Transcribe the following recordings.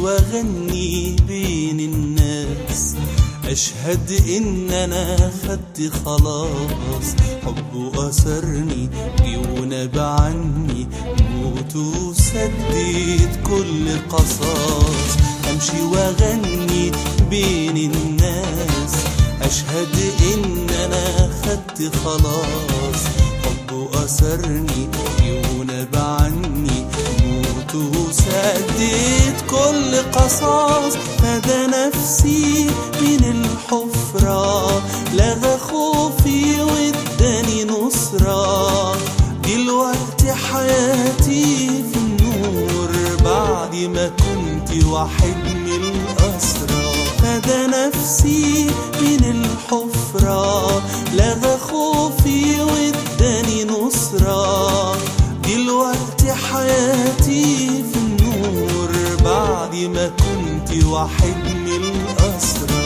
واغني بين الناس اشهد ان انا خدت خلاص حبه اثرني جه ونبى عني موت وسدد كل قصاص امشي واغني بين الناس اشهد ان انا خدت خلاص حبه اثرني جه ونبى عني موت وسدد كل قصاص فدى نفسي من الحفرة لغى خوفي واداني نصرة دلوقتي حياتي في النور بعد ما كنت واحد من الأسرى فدى نفسي من الحفرة لغى خوفي واداني نصرة دلوقتي حياتي في النور بعد ما كنت واحد من الأسرى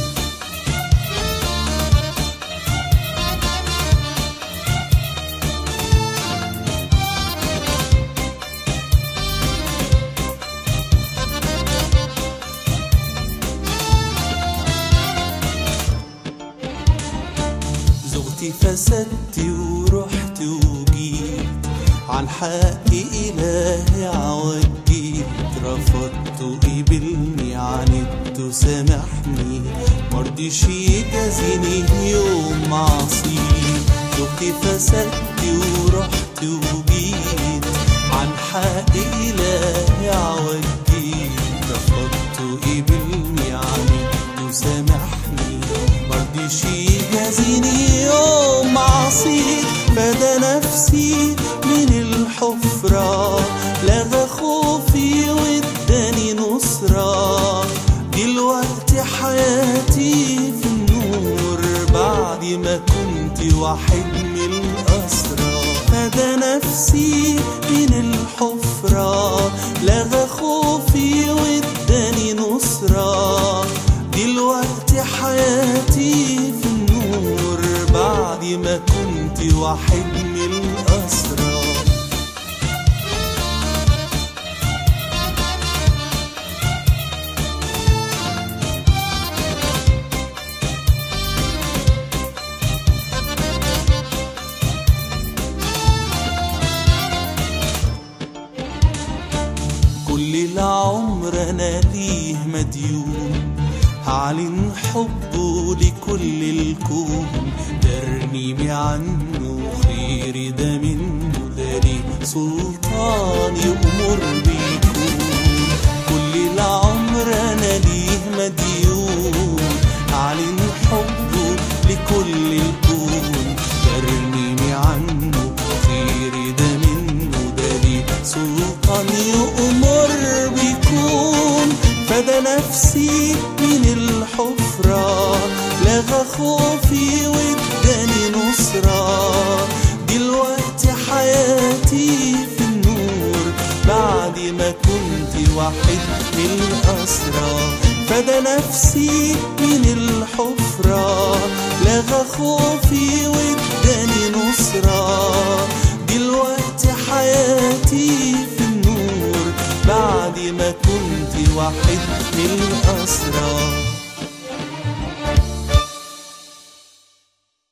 زغتي فسدت ورحت وجيت عن حق إلهي عوجيت رفضت قبلني عاندت سامحني مرضيش يجازيني يوم معصيت زغتي فسدت ورحت وجيت عن حق إلهي عوجيت رفضت قبلني عاندت سامحني مرضيش يجازيني يوم عصيت فدى نفسي من الحفرة لغى خوفي واداني نصرة دلوقتي حياتي في النور بعد ما كنت واحد من الأسرى فدى نفسي من الحفرة لغى خوفي واداني نصرة دلوقتي حياتي في النور بعد ما كنت واحد من الأسرى كل العمر انا ليه مديون هعلن حبه لكل الكون ترنيمي عنه خير ده منه ده ليه سلطان يأمر بيكون كل العمر انا ليه مديون هعلن حبه لكل الكون ترنيمي عنه خير ده منه ده ليه سلطان يأمر بيكون فدى نفسي من الحفرة لغى خوفي واداني نصرة دلوقتي حياتي في النور بعد ما كنت واحد من الأسرى فدى نفسي من الحفرة لغى خوفي واداني نصرة دلوقتي حياتي في النور بعد ما كنت واحد من الأسرى